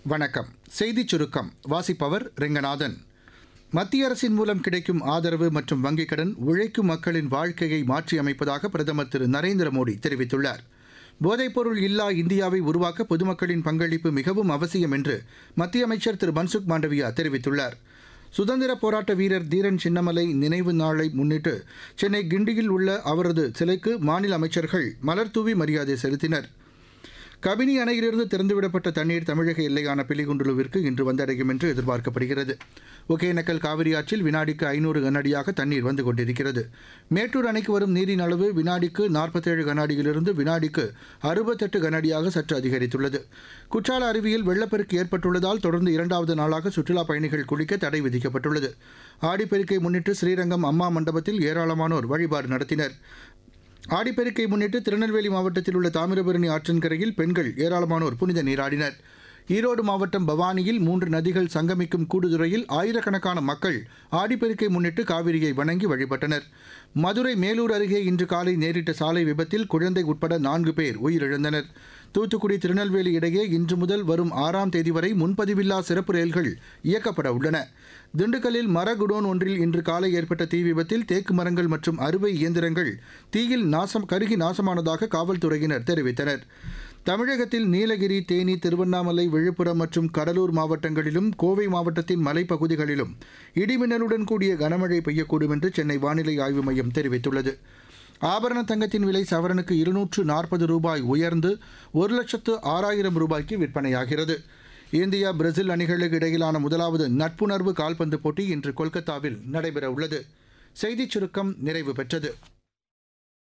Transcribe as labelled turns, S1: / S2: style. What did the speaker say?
S1: வணக்கம் செய்திச் சுருக்கம் வாசிப்பவர் ரெங்கநாதன் மத்திய அரசின் மூலம் கிடைக்கும் ஆதரவு மற்றும் வங்கிக் கடன் உழைக்கும் மக்களின் வாழ்க்கையை மாற்றியமைப்பதாக பிரதமர் திரு நரேந்திர மோடி தெரிவித்துள்ளார் போதைப்பொருள் இல்லா இந்தியாவை உருவாக்க பொதுமக்களின் பங்களிப்பு மிகவும் அவசியம் என்று மத்திய அமைச்சர் திரு மன்சுக் மாண்டவியா தெரிவித்துள்ளார் சுதந்திர போராட்ட வீரர் தீரன் சின்னமலை நினைவு நாளை முன்னிட்டு சென்னை கிண்டியில் உள்ள அவரது சிலைக்கு மாநில அமைச்சர்கள் மலர்தூவி மரியாதை செலுத்தினர் கபினி அணையிலிருந்து திறந்துவிடப்பட்ட தண்ணீர் தமிழக எல்லையான பிலிகுண்டுலுவிற்கு இன்று வந்தடையும் என்று எதிர்பார்க்கப்படுகிறது ஒகேனக்கல் காவிரி ஆற்றில் வினாடிக்கு ஐநூறு கனஅடியாக தண்ணீர் வந்து கொண்டிருக்கிறது மேட்டூர் அணைக்கு வரும் நீரின் அளவு வினாடிக்கு நாற்பத்தேழு கனஅடியிலிருந்து வினாடிக்கு அறுபத்தெட்டு கனஅடியாக சற்று அதிகரித்துள்ளது குற்றால அருவியில் வெள்ளப்பெருக்கு ஏற்பட்டுள்ளதால் தொடர்ந்து இரண்டாவது நாளாக சுற்றுலாப் பயணிகள் குளிக்க தடை விதிக்கப்பட்டுள்ளது ஆடிப்பெருக்கை முன்னிட்டு ஸ்ரீரங்கம் அம்மா மண்டபத்தில் ஏராளமானோர் வழிபாடு நடத்தினர் ஆடிப்பெருக்கை முன்னிட்டு திருநெல்வேலி மாவட்டத்தில் உள்ள தாமிரபரணி ஆற்றங்கரையில் பெண்கள் ஏராளமானோர் புனித நீராடினர் ஈரோடு மாவட்டம் பவானியில் மூன்று நதிகள் சங்கமிக்கும் கூடுதுறையில் ஆயிரக்கணக்கான மக்கள் ஆடிப்பெருக்கை முன்னிட்டு காவிரியை வணங்கி வழிபட்டனர் மதுரை மேலூர் அருகே இன்று காலை நேரிட்ட சாலை விபத்தில் குழந்தை உட்பட நான்கு பேர் உயிரிழந்தனர் தூத்துக்குடி திருநெல்வேலி இடையே இன்று முதல் வரும் ஆறாம் தேதி வரை முன்பதிவில்லா சிறப்பு ரயில்கள் இயக்கப்பட உள்ளன திண்டுக்கல்லில் மர குடோன் ஒன்றில் இன்று காலை ஏற்பட்ட தீ விபத்தில் தேக்கு மரங்கள் மற்றும் அறுவை இயந்திரங்கள் தீயில் நாசம் கருகி நாசமானதாக காவல்துறையினர் தெரிவித்தனர் தமிழகத்தில் நீலகிரி தேனி திருவண்ணாமலை விழுப்புரம் மற்றும் கடலூர் மாவட்டங்களிலும் கோவை மாவட்டத்தின் மலைப்பகுதிகளிலும் இடிமின்னலுடன் கூடிய கனமழை பெய்யக்கூடும் என்று சென்னை வானிலை ஆய்வு மையம் தெரிவித்துள்ளது ஆபரண தங்கத்தின் விலை சவரனுக்கு இருநூற்று நாற்பது ரூபாய் உயர்ந்து ஒரு லட்சத்து ஆறாயிரம் ரூபாய்க்கு விற்பனையாகிறது இந்தியா பிரேசில் அணிகளுக்கு இடையிலான முதலாவது நட்புணர்வு கால்பந்து போட்டி இன்று கொல்கத்தாவில் நடைபெறவுள்ளது செய்திச் சுருக்கம் நிறைவு பெற்றது